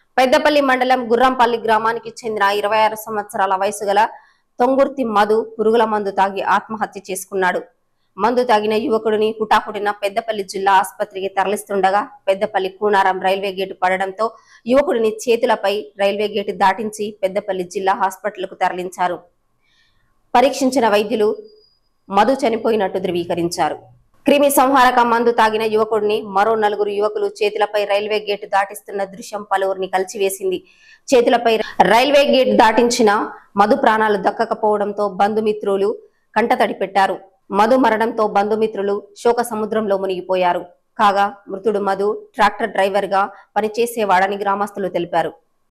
పెద్దపల్లి మండలం గుర్రంపల్లి గ్రామానికి చెందిన ఇరవై ఆరు సంవత్సరాల వయసు గల తొంగుర్తి మధు పురుగుల మందు తాగి ఆత్మహత్య చేసుకున్నాడు మందు తాగిన యువకుడిని హుటాహుటిన పెద్దపల్లి జిల్లా ఆసుపత్రికి తరలిస్తుండగా పెద్దపల్లి కూనారం రైల్వే గేటు పడడంతో యువకుడిని చేతులపై రైల్వే గేటు దాటించి పెద్దపల్లి జిల్లా హాస్పిటల్కు తరలించారు పరీక్షించిన వైద్యులు మధు చనిపోయినట్టు ధృవీకరించారు క్రిమి సంహారక మందు తాగిన యువకుడిని మరో నలుగురు యువకులు చేతులపై రైల్వే గేటు దాటిస్తున్న దృశ్యం పలువురిని కలిచివేసింది చేతులపై రైల్వే గేట్ దాటించిన మధు ప్రాణాలు దక్కకపోవడంతో బంధుమిత్రులు కంటతడి పెట్టారు మధు మరణంతో బంధుమిత్రులు శోక సముద్రంలో మునిగిపోయారు కాగా మృతుడు మధు ట్రాక్టర్ డ్రైవర్ గా పనిచేసేవాడని గ్రామస్తులు తెలిపారు